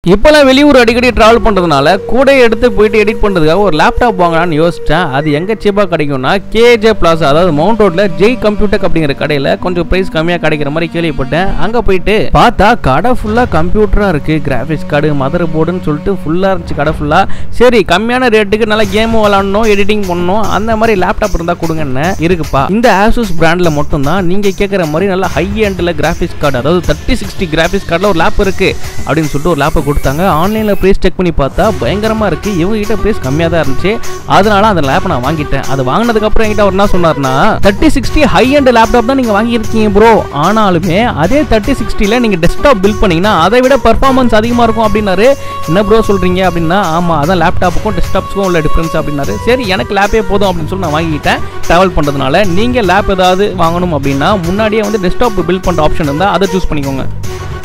இப்போலாம் வெளியூர் அடிக்கடி டிராவல் பண்ணுறதுனால கூட எடுத்து போயிட்டு எடிட் பண்ணுறதுக்காக ஒரு லேப்டாப் வாங்கலாம்னு யோசிச்சேன் அது எங்கே சீப்பாக கிடைக்கும்னா கேஜே பிளாஸ் அதாவது மவுண்ட் ரோட்ல ஜெய் கம்ப்யூட்டர் அப்படிங்கிற கடையில் கொஞ்சம் ப்ரைஸ் கம்மியாக கிடைக்கிற மாதிரி கேள்விப்பட்டேன் அங்கே போயிட்டு பார்த்தா கடை ஃபுல்லாக கம்ப்யூட்டராக இருக்குது கிராஃபிக்ஸ் கார்டு மதர் போர்டுன்னு சொல்லிட்டு ஃபுல்லாக இருந்துச்சு கடை ஃபுல்லாக சரி கம்மியான ரேட்டுக்கு நல்லா கேம் விளாடணும் எடிட்டிங் பண்ணணும் அந்த மாதிரி லேப்டாப் இருந்தால் கொடுங்கன்னு இருக்குப்பா இந்த ஆசூஸ் பிராண்டில் மட்டும்தான் நீங்கள் கேட்குற மாதிரி நல்லா ஹை எண்டில் கிராஃபிக்ஸ் கார்டு அதாவது தேர்ட்டி சிக்ஸ்டி கிராஃபிக்ஸ் கார்டில் ஒரு லேப் இருக்குது அப்படின்னு சொல்லிட்டு ஒரு லேப்பை கொடுத்தாங்க ஆன்லைனில் ப்ரைஸ் செக் பண்ணி பார்த்தா பயங்கரமாக இருக்குது இவங்க கிட்ட ப்ரைஸ் கம்மியாக தான் இருந்துச்சு அதனால அந்த லேப்பை நான் வாங்கிட்டேன் அது வாங்கினதுக்கப்புறம் என்கிட்ட அவர் என்ன சொன்னார்னா thirty sixty high end laptop தான் நீங்கள் வாங்கியிருக்கீங்க ப்ரோ ஆனாலுமே அதே தேர்ட்டி சிக்ஸ்டியில் நீங்கள் டெஸ்க்டாப் பில்ட் பண்ணீங்கன்னா அதை விட பர்ஃபார்மன்ஸ் அதிகமாக இருக்கும் அப்படின்னாரு என்ன ப்ரோ சொல்கிறீங்க அப்படின்னா ஆமாம் அதான் லேப்டாப்புக்கும் டெஸ்க்டாப்ஸுக்கும் உள்ள டிஃப்ரென்ஸ் அப்படின்னாரு சரி எனக்கு லேப்பே போதும் அப்படின்னு சொல்லி நான் வாங்கிக்கிட்டேன் ட்ராவல் பண்ணுறதுனால நீங்கள் லேப் ஏதாவது வாங்கணும் அப்படின்னா முன்னாடியே வந்து டெஸ்க்டாப் பில்ட் பண்ணுற ஆப்ஷன் இருந்தால் அதை சூஸ் பண்ணிக்கோங்க